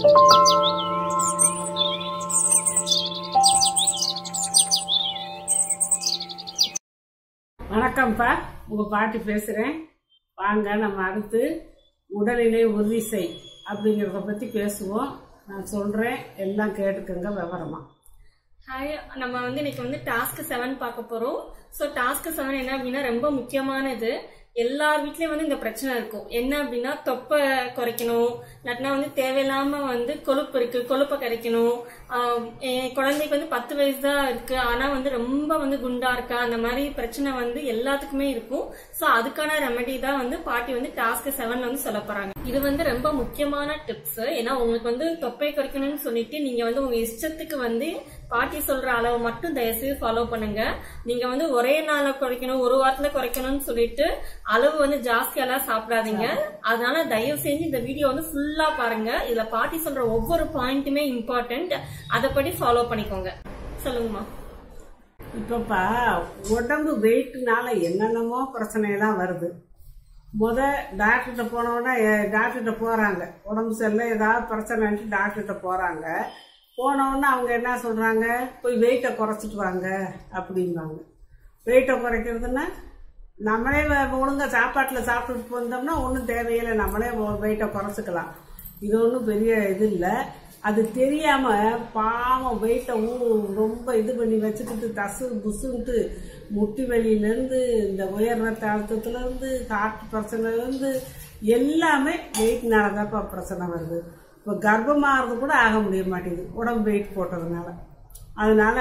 வணக்கம்ப்பா உங்க பாட்டி பேசுறேன் வாங்க நம்ம அடுத்து உடல்நிலை உறுதி செய் அப்படிங்கிறத பத்தி பேசுவோம் நான் சொல்றேன் எல்லாம் கேட்டுக்கோங்க விவரமா ஹாய் நம்ம வந்து இன்னைக்கு வந்து டாஸ்க் செவன் பார்க்க போறோம் ஸோ டாஸ்க் செவன் என்ன அப்படின்னா ரொம்ப முக்கியமானது எல்லார் வீட்லயும் வந்து இந்த பிரச்சனை இருக்கும் என்ன அப்படின்னா தொப்பை குறைக்கணும் இல்லாட்டினா வந்து தேவையில்லாம வந்து கொழுப்பு இருக்கு கொழுப்பை கரைக்கணும் ஆஹ் என் குழந்தைக்கு வந்து பத்து வயசு தான் இருக்கு ஆனா வந்து ரொம்ப வந்து குண்டா இருக்கா அந்த மாதிரி பிரச்சனை வந்து எல்லாத்துக்குமே இருக்கும் ஸோ அதுக்கான ரெமெடி தான் வந்து பாட்டி வந்து டாஸ்க் செவன்ல வந்து சொல்ல போறாங்க இது வந்து ரொம்ப முக்கியமான டிப்ஸ் ஏன்னா உங்களுக்கு வந்து தொப்பை குறைக்கணும்னு சொல்லிட்டு நீங்க வந்து உங்க இஷ்டத்துக்கு வந்து பாட்டி சொல்ற அளவு மட்டும் தயவுசெய்து ஃபாலோ பண்ணுங்க நீங்க வந்து ஒரே நாள்ல குறைக்கணும் ஒரு வாரத்துல குறைக்கணும்னு சொல்லிட்டு அளவு வந்து ஜாஸ்தியெல்லாம் சாப்பிடாதீங்க அதனால தயவு செஞ்சு இந்த வீடியோ வந்து ஃபுல்லா பாருங்க இதுல பாட்டி சொல்ற ஒவ்வொரு பாயிண்ட்டுமே இம்பார்ட்டன்ட் அதைப்படி ஃபாலோ பண்ணிக்கோங்க சொல்லுங்கம்மா இப்பப்பா உடம்பு வெயிட்னால என்னென்னமோ பிரச்சனையெல்லாம் வருது முத டாக்டர்கிட்ட போனோன்னா டாக்டர்கிட்ட போறாங்க உடம்பு சரியில்லை ஏதாவது பிரச்சனைன்ட்டு டாக்டர்கிட்ட போறாங்க போனோடனே அவங்க என்ன சொல்றாங்க போய் வெயிட்டை குறைச்சிட்டு வாங்க அப்படிம்பாங்க வெயிட்டை குறைக்கிறதுன்னா நம்மளே வ- ஒழுங்கா சாப்பாட்டில் சாப்பிட்டுட்டு வந்தோம்னா ஒன்றும் தேவையில்லை நம்மளே வெயிட்டை குறைச்சிக்கலாம் இது ஒன்றும் பெரிய இது இல்லை அது தெரியாம பாவம் வெயிட்டை ஊ ரொம்ப இது பண்ணி வச்சுக்கிட்டு தசு புசுன்ட்டு முட்டி வலியிலேருந்து இந்த உயர் ரத்த அழுத்தத்துலேருந்து ஹார்ட் பிரச்சனைலேருந்து எல்லாமே வெயிட்னால தான்ப்பா பிரச்சனை வருது இப்போ கர்ப்பமாகிறது கூட ஆக முடிய மாட்டேங்குது உடம்பு வெயிட் போட்டதுனால அதனால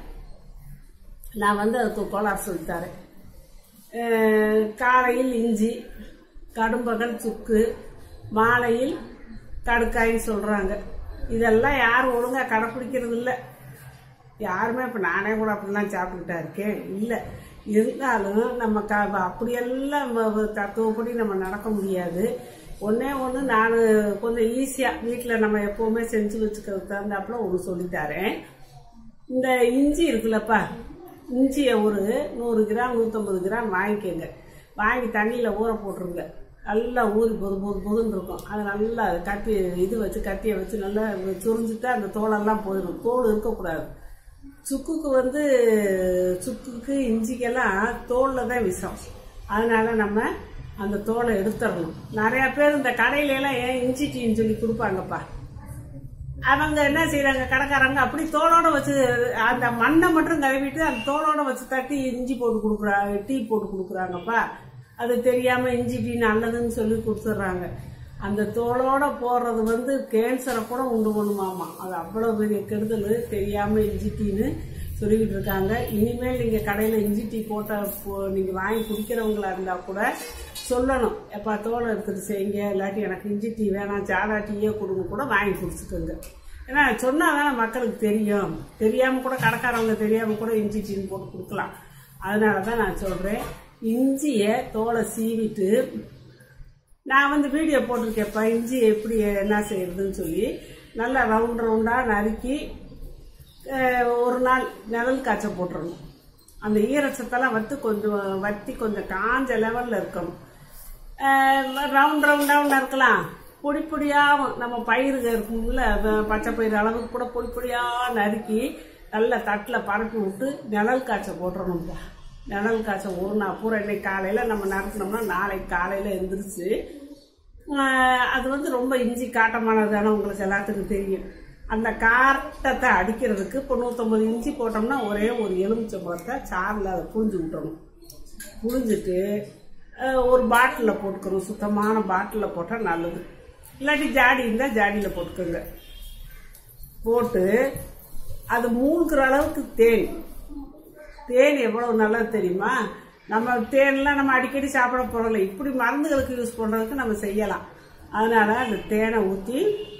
நான் வந்து அதுக்கு கோளாறு சொல்லித்தரேன் அஹ் காலையில் இஞ்சி கடும்பகல் சுக்கு மாலையில் கடுக்காயின்னு சொல்கிறாங்க இதெல்லாம் யாரும் ஒழுங்காக கடைப்பிடிக்கிறது இல்லை யாருமே இப்போ நானே கூட அப்படிலாம் சாப்பிட்டுக்கிட்டா இருக்கேன் இல்லை இருந்தாலும் நம்ம க அப்படியெல்லாம் வ- வ- தத்துவப்படி நம்ம நடக்க முடியாது ஒன்றே ஒன்று நான் கொஞ்சம் ஈஸியாக வீட்டில் நம்ம எப்போவுமே செஞ்சு வச்சுக்கிறது தகுந்தாப்புல ஒன்று சொல்லித்தரேன் இந்த இஞ்சி இருக்குல்லப்பா இஞ்சியை ஒரு நூறு கிராம் நூற்றம்பது கிராம் வாங்கிக்கோங்க வாங்கி தண்ணியில் ஊற போட்டுருங்க நல்லா ஊறி பொது பொது பொதுன்னு இருக்கும் அது நல்லா கத்தி இது வச்சு கத்தியை வச்சு நல்லா சுரிஞ்சுட்டா அந்த தோலெல்லாம் போயிடும் தோல் இருக்கக்கூடாது சுக்குக்கு வந்து சுக்குக்கு இஞ்சிக்கெல்லாம் தோலில் தான் விஷம் அதனால நம்ம அந்த தோலை எடுத்துடணும் நிறையா பேர் இந்த கடையில எல்லாம் ஏன் இஞ்சி டீன்னு சொல்லி கொடுப்பாங்கப்பா அவங்க என்ன செய்யறாங்க கடைக்காரங்க அப்படி தோலோட வச்சு அந்த மண்ணை மட்டும் கழுவிட்டு அந்த தோலோட வச்சு தட்டி இஞ்சி போட்டு கொடுக்குறாங்க டீ போட்டு கொடுக்குறாங்கப்பா அது தெரியாம இஞ்சி டீ நல்லதுன்னு சொல்லி கொடுத்துட்றாங்க அந்த தோலோட போடுறது வந்து கேன்சரை கூட உண்டு பண்ணுமாமா அது அவ்வளோ பெரிய கெடுதல் தெரியாம இஞ்சி டீன்னு சொல்லிக்கிட்டு இருக்காங்க இனிமேல் நீங்க கடையில இஞ்சி டீ போட்ட போ- நீங்க வாங்கி குடிக்கிறவங்களா இருந்தா கூட சொல்லணும் எப்பா தோலை எடுத்துட்டு செய்யுங்க இல்லாட்டி எனக்கு இஞ்சி டீ வேணாம் சாதா டீயே கொடுங்க கூட வாங்கி குடிச்சுக்கோங்க ஏன்னா சொன்னா தானே மக்களுக்கு தெரியும் தெரியாம கூட கடைக்காரவங்க தெரியாம கூட இஞ்சி டீன்னு போட்டு கொடுக்கலாம் அதனால தான் நான் சொல்றேன் இஞ்சியை தோலை சீவிட்டு நான் வந்து வீடியோ போட்டிருக்கேன்ப்பா இஞ்சி எப்படி என்ன செய்யறதுன்னு சொல்லி நல்லா ரவுண்ட் ரவுண்டாக நறுக்கி அஹ், ஒரு நாள் நிழல் காய்ச்ச போட்டுறணும் அந்த ஈரச்சத்தெல்லாம் வத்து கொஞ்சம் வத்தி கொஞ்சம் காஞ்ச லெவலில் இருக்கணும் ரவுண்ட் ரவுண்டாகவும் நறுக்கலாம் பொடி பொடியாகவும் நம்ம பயிறுக இருக்கும்ல வ- பச்சை பயிறு அளவுக்கு கூட பொடி பொடியாக நறுக்கி நல்லா தட்டில் பரப்பி விட்டு நிழல் காய்ச்ச போட்டுறணும்ப்பா நிழல் காய்ச்ச ஒரு நாள் பூரா இன்னைக்கு காலையில் நம்ம நறுக்கணும்னா நாளைக்கு காலையில் எந்திரிச்சு ஆஹ் அது வந்து ரொம்ப இஞ்சி காட்டமானது தானே உங்களுக்கு எல்லாத்துக்கும் தெரியும் அந்த காட்டத்தை அடிக்கிறதுக்கு இப்போ நூற்றம்பது இஞ்சி போட்டோம்னா ஒரே ஒரு எலுமிச்சம்பழத்தை சாரில் அதை புழிஞ்சு விட்டணும் புழிஞ்சிட்டு ஆஹ் ஒரு பாட்டிலில் போட்டுக்கணும் சுத்தமான பாட்டிலில் போட்டால் நல்லது இல்லாட்டி ஜாடி இருந்தால் ஜாடியில் போட்டுக்கோங்க போட்டு அது மூழ்கிற அளவுக்கு தேன் தேன் எவ்வளவு நல்லது தெரியுமா நம்ம தேன்லாம் நம்ம அடிக்கடி சாப்பிட போறதில்ல இப்படி மருந்துகளுக்கு யூஸ் பண்றதுக்கு நம்ம செய்யலாம் அதனால அந்த தேனை ஊற்றி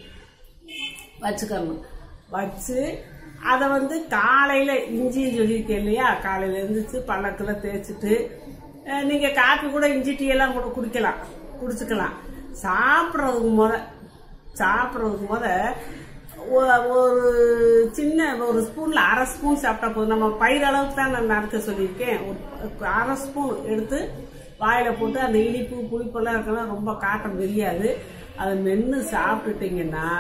வச்சுக்கணும் வச்சு அதை வந்து காலையில் இஞ்சின்னு சொல்லியிருக்கேன் இல்லையா காலையில் எழுந்திரிச்சு பல்லக்கில் தேய்ச்சிட்டு அஹ், நீங்க காப்பி கூட இஞ்சி டீ எல்லாம் கூட குடிக்கலாம் குடிச்சுக்கலாம் சாப்பிட்றதுக்கு முத சாப்பிட்றதுக்கு முத ஒ- ஒரு சின்ன ஒரு ஸ்பூன்ல அரை ஸ்பூன் சாப்பிட்டா போதும் நம்ம பயிர் அளவுக்கு தான் நான் நறுக்க சொல்லியிருக்கேன் ஒரு அரை ஸ்பூன் எடுத்து வாயில போட்டு அந்த இனிப்பு புளிப்பெல்லாம் இருக்கலாம் ரொம்ப காட்டம் தெரியாது அதை மென்று சாப்பிட்டுட்டீங்கன்னா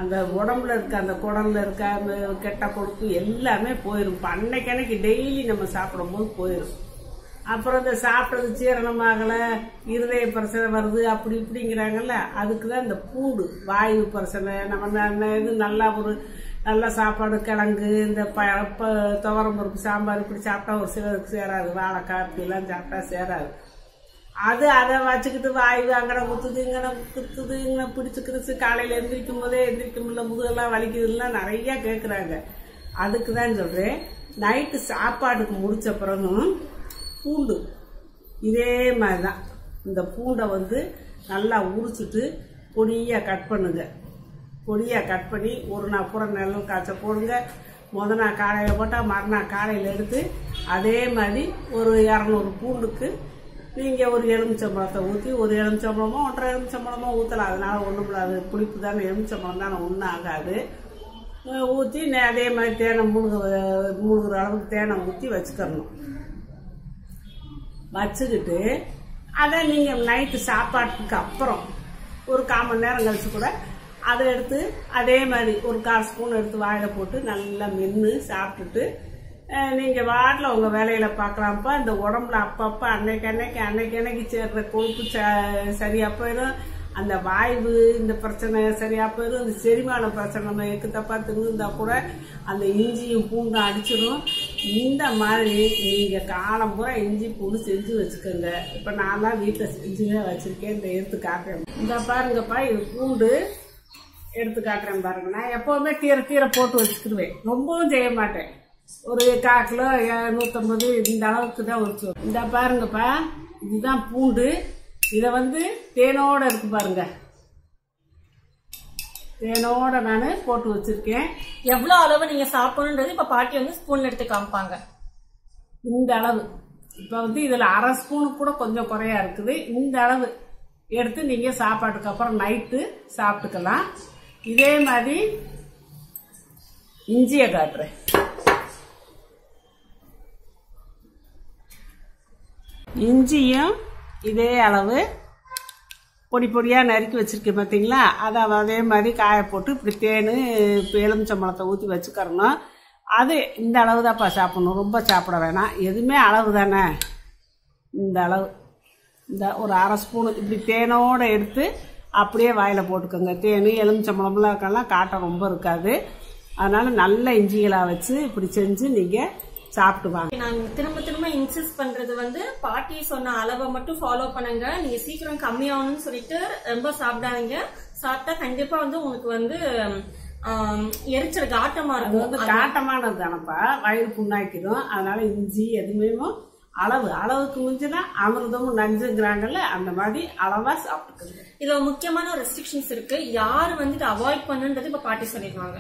அந்த உடம்புல இருக்க அந்த குடம்புல இருக்க அந்த கெட்ட கொழுப்பு எல்லாமே போயிடும் இப்போ அன்னைக்கு டெய்லி நம்ம சாப்பிடும்போது போயிடும் அப்புறம் இந்த சாப்பிட்றது ஜீரணமாகலை இருதய பிரச்சனை வருது அப்படி இப்படிங்கிறாங்கல்ல அதுக்கு தான் இந்த பூண்டு வாயு பிரச்சனை நம்ம ந- இது நல்லா ஒரு நல்ல சாப்பாடு கிழங்கு இந்த ப ப துவரம் பருப்பு சாம்பார் இப்படி சாப்பிட்டா ஒரு சிலருக்கு சேராது வாழைக்காய் இப்படிலாம் சாப்பிட்டா சேராது அது அதை வச்சுக்கிட்டு வாயு அங்கன குத்துது இங்கன குத்துது இங்கன பிடிச்சு கிடிச்சு காலையில் எந்திரிக்கும் போதே எந்திரிக்க முடியல முதுகெல்லாம் வலிக்குதுலாம் நிறைய கேட்குறாங்க அதுக்கு தான் சொல்கிறேன் நைட்டு சாப்பாட்டுக்கு முடிச்ச பிறகும் பூண்டு இதே மாதிரி தான் இந்த பூண்டை வந்து நல்லா உரிச்சிட்டு பொடியாக கட் பண்ணுங்க பொடியாக கட் பண்ணி ஒரு நாள் பூரா நெல் காய்ச்ச போடுங்க முத நாள் காலையில் போட்டால் மறுநாள் காலையில் எடுத்து அதே மாதிரி ஒரு இரநூறு பூண்டுக்கு நீங்கள் ஒரு எலுமிச்சம்பழத்தை ஊற்றி ஒரு எலுமிச்சம்பழமோ ஒன்றரை எலுமிச்சம்பழமோ ஊற்றலாம் அதனால ஒன்றும் அது புளிப்பு தானே எலுமிச்சம்பழம் தானே ஒன்றும் ஆகாது ஊற்றி அதே மாதிரி தேனை மூழ்க மூழ்கிற அளவுக்கு தேனை ஊற்றி வச்சுக்கிறணும் வச்சுக்கிட்டு அதை நீங்கள் நைட்டு சாப்பாட்டுக்கு அப்புறம் ஒரு கால் மணி நேரம் கழிச்சு கூட அதை எடுத்து அதே மாதிரி ஒரு கால் ஸ்பூன் எடுத்து வாயில போட்டு நல்லா மென்று சாப்பிட்டுட்டு அஹ், நீங்க வாட்டில் உங்க வேலையில பார்க்கலாம்ப்பா இந்த உடம்புல அப்பப்போ அன்னைக்கு அன்னைக்கு அன்னைக்கு அன்னைக்கு சேர்ற கொழுப்பு ச- சரியா போயிடும் அந்த வாய்வு இந்த பிரச்சனை சரியா போயிடும் இந்த செரிமான பிரச்சனை நம்ம எக்கு தப்பா தின்னு கூட அந்த இஞ்சியும் பூண்டும் அடிச்சிடும் இந்த மாதிரி நீங்க காலம் பூரா இஞ்சி பூண்டு செஞ்சு வச்சுக்கோங்க இப்ப நான் தான் வீட்டில் செஞ்சுதான் வச்சிருக்கேன் இந்த எடுத்து காட்டுறேன் இந்த பாருங்கப்பா இது பூண்டு எடுத்து காட்டுறேன் பாருங்க நான் எப்பவுமே கீரை கீரை போட்டு வச்சுக்கிடுவேன் ரொம்பவும் செய்ய மாட்டேன் ஒரு கால் கிலோ ஏ- நூத்தம்பது இந்த அளவுக்கு தான் வச்சு இந்த பாருங்கப்பா இதுதான் பூண்டு இதை வந்து தேனோட இருக்கு பாருங்க தேனோட நான் போட்டு வச்சிருக்கேன் எவ்வளவு அளவு நீங்க சாப்பிடணுன்றது இப்ப பாட்டி வந்து ஸ்பூன் எடுத்து காமிப்பாங்க இந்த அளவு இப்போ வந்து இதில் அரை ஸ்பூனு கூட கொஞ்சம் குறையா இருக்குது இந்த அளவு எடுத்து நீங்கள் சாப்பாட்டுக்கு அப்புறம் நைட்டு சாப்பிட்டுக்கலாம் இதே மாதிரி இஞ்சியை காட்டுறேன் இஞ்சியும் இதே அளவு பொடி பொடியாக நறுக்கி வச்சிருக்கேன் பார்த்தீங்களா அதை அதே மாதிரி காய போட்டு இப்படி தேன் இப்போ எலுமிச்சம்பழத்தை ஊற்றி வச்சுக்கிறணும் அது இந்த அளவு தான்ப்பா சாப்பிடணும் ரொம்ப சாப்பிட வேணாம் எதுவுமே அளவு தானே இந்த அளவு இந்த ஒரு அரை ஸ்பூனு இப்படி தேனோட எடுத்து அப்படியே வாயில் போட்டுக்கோங்க தேன் எலுமிச்சம்பழம்லாம் இருக்கலாம் காட்டம் ரொம்ப இருக்காது அதனால நல்ல இஞ்சிகளாக வச்சு இப்படி செஞ்சு நீங்கள் சாப்பிட்டு வாங்க நான் திரும்ப திரும்ப இன்சிஸ்ட் பண்றது வந்து பாட்டி சொன்ன அளவை மட்டும் ஃபாலோ பண்ணுங்க நீங்க சீக்கிரம் கம்மியாகணும்னு சொல்லிட்டு ரொம்ப சாப்பிடாதீங்க சாப்பிட்டா கண்டிப்பா வந்து உங்களுக்கு வந்து ஆம், எரிச்சல் காட்டமா அது இருக்கும் வந்து காட்டமானது தானப்பா வயிறு புண்ணாக்கிடும் அதனால இஞ்சி எதுவுமே அளவு அளவுக்கு மிஞ்சினா அமிர்தமும் நஞ்சுங்கிறாங்கல்ல அந்த மாதிரி அளவா சாப்பிட்டுக்கோங்க இதுல முக்கியமான ரெஸ்ட்ரிக்ஷன்ஸ் இருக்கு யாரு வந்துட்டு அவாய்ட் பண்ணுன்றது இப்ப பாட்டி சொல்லிடுவாங்க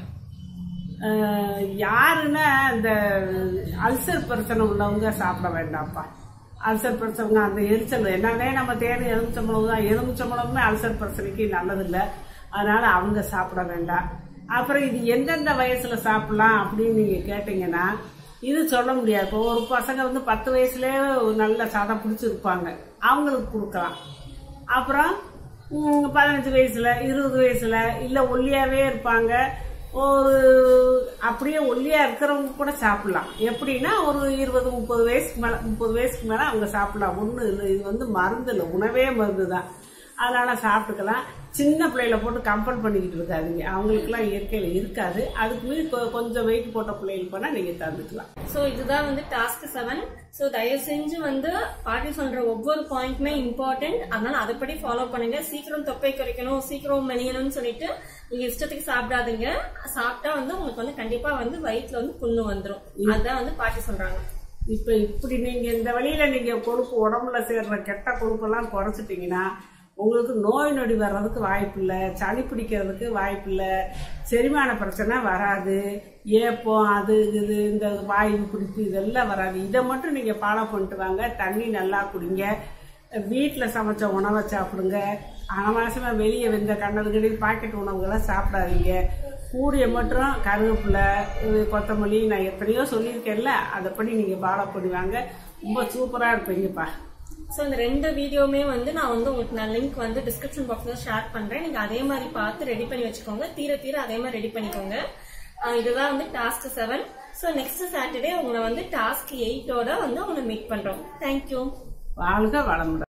அஹ், யாருன்னா இந்த அல்சர் பிரச்சனை உள்ளவங்க சாப்பிட வேண்டாம்ப்பா அல்சர் பிரச்சனை அந்த எரிச்சல் என்னன்னே நம்ம தேடி எலுமிச்சம்பழம் தான் எலுமிச்சம்பழமே அல்சர் பிரச்சனைக்கு நல்லதில்லை அதனால அவங்க சாப்பிட வேண்டாம் அப்புறம் இது எந்தெந்த வயசுல சாப்பிடலாம் அப்படின்னு நீங்க கேட்டீங்கன்னா இது சொல்ல முடியாது இப்போ ஒரு பசங்க வந்து பத்து வயசுலயே ஒரு நல்ல சதை பிடிச்சிருப்பாங்க அவங்களுக்கு கொடுக்கலாம் அப்புறம் ம், பதினஞ்சு வயசுல இருபது வயசுல இல்ல ஒல்லியாவே இருப்பாங்க ஒரு அப்படியே ஒல்லியா இருக்கிறவங்க கூட சாப்பிடலாம் எப்படின்னா ஒரு இருபது முப்பது வயசுக்கு மேல முப்பது வயசுக்கு மேல அவங்க சாப்பிடலாம் ஒண்ணு இல்லை இது வந்து மருந்து இல்லை உணவே மருந்து தான் அதனால சாப்பிட்டுக்கலாம் சின்ன பிள்ளைகளை போட்டு கம்பல் பண்ணிக்கிட்டு இருக்காதீங்க அவங்களுக்குலாம் இயற்கையில இருக்காது அதுக்கு மீறி கொ- கொஞ்சம் வெயிட் போட்ட பிள்ளைகள் போனா நீங்க தந்துக்கலாம் சோ இதுதான் வந்து டாஸ்க் செவன் சோ தயவு செஞ்சு வந்து பாட்டி சொல்ற ஒவ்வொரு பாயிண்ட்மே இம்பார்ட்டன்ட் அதனால அதுபடி ஃபாலோ பண்ணுங்க சீக்கிரம் தொப்பை குறைக்கணும் சீக்கிரம் மெலியணும்னு சொல்லிட்டு நீங்க இஷ்டத்துக்கு சாப்பிடாதீங்க சாப்பிட்டா வந்து உங்களுக்கு வந்து கண்டிப்பா வந்து வயிற்றுல வந்து புண்ணு வந்துரும் அதுதான் வந்து பாட்டி சொல்றாங்க இப்ப இப்படி நீங்க இந்த வழியில நீங்க கொழுப்பு உடம்புல சேர்ற கெட்ட கொழுப்பெல்லாம் குறைச்சிட்டீங்கன்னா உங்களுக்கு நோய் நொடி வர்றதுக்கு வாய்ப்பு இல்லை சளி பிடிக்கிறதுக்கு வாய்ப்பு இல்லை செரிமான பிரச்சனை வராது ஏப்பம் அது இது இந்த வாயு பிடிப்பு இதெல்லாம் வராது இதை மட்டும் நீங்க ஃபாலோ பண்ணிட்டு வாங்க தண்ணி நல்லா குடிங்க வீட்டில் சமைச்ச உணவை சாப்பிடுங்க அனாவசியமாக வெளியே வெந்த கண்டதுக்கடி பாக்கெட் உணவுகளை சாப்பிடாதீங்க கூடிய மட்டும் கருவேப்பிலை இது கொத்தமல்லி நான் எத்தனையோ சொல்லியிருக்கேன்ல அதைப்படி நீங்கள் ஃபாலோ பண்ணுவாங்க ரொம்ப சூப்பராக இருப்பீங்கப்பா ஸோ இந்த ரெண்டு வீடியோவுமே வந்து நான் வந்து உங்களுக்கு நான் லிங்க் வந்து டிஸ்கிரிப்ஷன் பாக்ஸ்ல ஷேர் பண்றேன் நீங்க அதே மாதிரி பார்த்து ரெடி பண்ணி வச்சுக்கோங்க தீர தீர அதே மாதிரி ரெடி பண்ணிக்கோங்க ஆஹ் இதுதான் வந்து task seven so next Saturday உங்களை வந்து டாஸ்க் எயிட்டோட வந்து உங்களை மீட் பண்றோம் தேங்க்யூ வாழ்க வளமுடன்